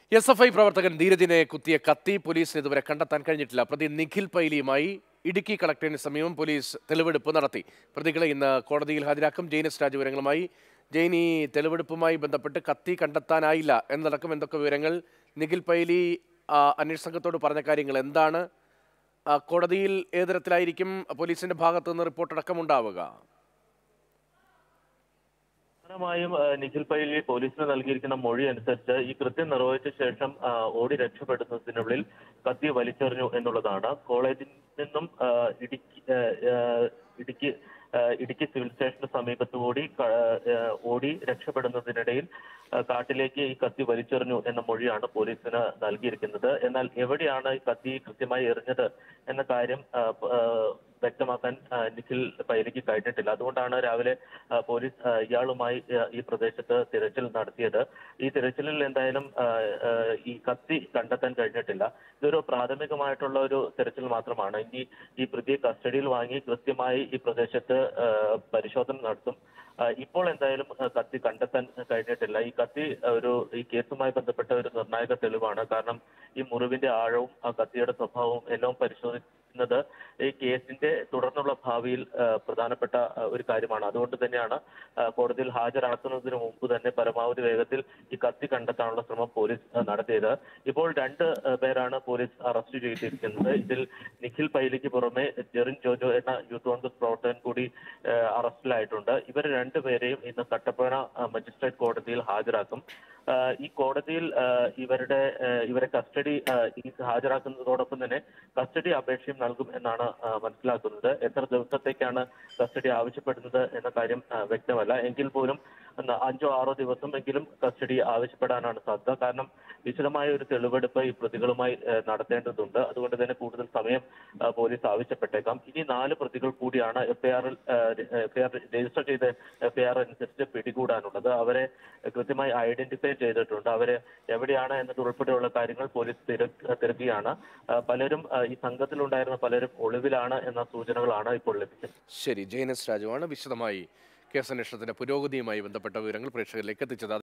S F I പ്രവർത്തകൻ ധീരജിനെ കുത്തിയ കത്തി പോലീസിന് ഇതുവരെ കണ്ടെത്താൻ കഴിഞ്ഞിട്ടില്ല പ്രതി നിഖിൽ പൈലിയുമായി ഇടുക്കി കളക്ടറിന് സമീപം പോലീസ് തെളിവെടുപ്പ് നടത്തി പ്രതികളെ ഇന്ന് കോടതിയിൽ ഹാജരാക്കും ജെയിനസ് രാജ് വിവരങ്ങളുമായി ജെയിൻ ഈ തെളിവെടുപ്പുമായി ബന്ധപ്പെട്ട് കത്തി കണ്ടെത്താനായില്ല എന്നടക്കം എന്തൊക്കെ വിവരങ്ങൾ നിഖിൽ പൈലി ആ, അന്വേഷണ സംഘത്തോട് പറഞ്ഞ കാര്യങ്ങൾ എന്താണ് ആ, കോടതിയിൽ ഏത് തരത്തിലായിരിക്കും പോലീസിന്റെ ഭാഗത്തു നിന്ന് റിപ്പോർട്ട് അടക്കം ഉണ്ടാവുക പ്രധാനമായും ആ, നിഖിൽ പൈലി പോലീസിന് നൽകിയിരിക്കുന്ന മൊഴി അനുസരിച്ച് ഈ കൃത്യം നിർവഹിച്ച ശേഷം ആ, ഓടി രക്ഷപ്പെടുന്നതിനുള്ളിൽ കത്തി വലിച്ചെറിഞ്ഞു എന്നുള്ളതാണ് കോളേജിൽ നിന്നും ആ, ഇടുക്കി ആ, ആ, ഇടുക്കി ആ, ഇടുക്കി സിവിൽ സ്റ്റേഷന് സമീപത്ത് കൂടി ക- ആ, ഓടി രക്ഷപ്പെടുന്നതിനിടയിൽ ആ, കാട്ടിലേക്ക് ഈ കത്തി വലിച്ചെറിഞ്ഞു എന്ന മൊഴിയാണ് പോലീസിന് നൽകിയിരിക്കുന്നത് എന്നാൽ എവിടെയാണ് ഈ കത്തി കൃത്യമായി എറിഞ്ഞത് എന്ന കാര്യം ആ, പ- ആ, വ്യക്തമാക്കാൻ ആ, നിഖിൽ പൈലിക്ക് കഴിഞ്ഞിട്ടില്ല അതുകൊണ്ടാണ് രാവിലെ ആ, പോലീസ് ആ, ഇയാളുമായി ആ, ഈ പ്രദേശത്ത് തിരച്ചിൽ നടത്തിയത് ഈ തിരച്ചിലിൽ എന്തായാലും ആ, ആ, ഈ കത്തി കണ്ടെത്താൻ കഴിഞ്ഞിട്ടില്ല ഇതൊരു പ്രാഥമികമായിട്ടുള്ള ഒരു തിരച്ചിൽ മാത്രമാണ് ഇനി ഈ പ്രതിയെ കസ്റ്റഡിയിൽ വാങ്ങി കൃത്യമായി ഈ പ്രദേശത്ത് ആ, പരിശോധന നടത്തും ആ, ഇപ്പോൾ എന്തായാലും ആ, കത്തി കണ്ടെത്താൻ കഴിഞ്ഞിട്ടില്ല ഈ കത്തി ഒരു ഈ കേസുമായി ബന്ധപ്പെട്ട ഒരു നിർണായക തെളിവാണ് കാരണം ഈ മുറിവിന്റെ ആഴവും ആ കത്തിയുടെ സ്വഭാവവും എല്ലാം പരിശോധിക്കുന്നത് ഈ കേസിന്റെ തുടർന്നുള്ള ഭാവിയിൽ ആ, പ്രധാനപ്പെട്ട ആ, ഒരു കാര്യമാണ് അതുകൊണ്ട് തന്നെയാണ് ആ, കോടതിയിൽ ഹാജരാക്കുന്നതിന് മുമ്പ് തന്നെ പരമാവധി വേഗത്തിൽ ഈ കത്തി കണ്ടെത്താനുള്ള ശ്രമം പോലീസ് ആ, നടത്തിയത് ഇപ്പോൾ രണ്ട് ആ, പേരാണ് പോലീസ് അറസ്റ്റ് ചെയ്തിരിക്കുന്നത് ഇതിൽ നിഖിൽ പൈലിക്ക് പുറമെ ജെറിൻ ജോജോ എന്ന യൂത്ത് കോൺഗ്രസ് പ്രവർത്തകൻ കൂടി ആ, അറസ്റ്റിലായിട്ടുണ്ട് ഇവർ രണ്ടുപേരെയും ഇന്ന് കട്ടപ്പന ആ, മജിസ്ട്രേറ്റ് കോടതിയിൽ ഹാജരാക്കും ആ, ഈ കോടതിയിൽ ആ, ഇവരുടെ ആ, ഇവരെ കസ്റ്റഡി ആ, ഈ ഹാജരാക്കുന്നതോടൊപ്പം തന്നെ കസ്റ്റഡി അപേക്ഷയും നൽകും എന്നാണ് ആ, മനസ്സിലാക്കുന്നത് എത്ര ദിവസത്തേക്കാണ് കസ്റ്റഡി ആവശ്യപ്പെടുന്നത് എന്ന കാര്യം ആ, വ്യക്തമല്ല എങ്കിൽ പോലും എന്നാ അഞ്ചോ ആറോ ദിവസം എങ്കിലും കസ്റ്റഡി ആവശ്യപ്പെടാനാണ് സാധ്യത കാരണം വിശദമായ ഒരു തെളിവെടുപ്പ് ഈ പ്രതികളുമായി ആ, നടത്തേണ്ടതുണ്ട് അതുകൊണ്ട് തന്നെ കൂടുതൽ സമയം ആ, പോലീസ് ആവശ്യപ്പെട്ടേക്കാം ഇനി നാല് പ്രതികൾ കൂടിയാണ് എഫ്ഐആറിൽ എഫ്ഐആർ രജിസ്റ്റർ ചെയ്ത എഫ്ഐആർ അനുസരിച്ച് പിടികൂടാനുള്ളത് അവരെ കൃത്യമായി ഐഡന്റിഫൈ ചെയ്തിട്ടുണ്ട് അവര് എവിടെയാണ് എന്നത് ഉൾപ്പെടെയുള്ള കാര്യങ്ങൾ പോലീസ് തിര- തിരക്കുകയാണ് ആ, പലരും ആ, ഈ സംഘത്തിലുണ്ടായിരുന്ന പലരും ഒളിവിലാണ് എന്ന സൂചനകളാണ് ഇപ്പോൾ ലഭിക്കുന്നത് ശരി ജെയിനസ് രാജുവാണ് വിശദമായി കേസന്വേഷണത്തിന്റെ പുരോഗതിയുമായി ബന്ധപ്പെട്ട വിവരങ്ങൾ പ്രേക്ഷകരിലേക്ക് എത്തിച്ചത്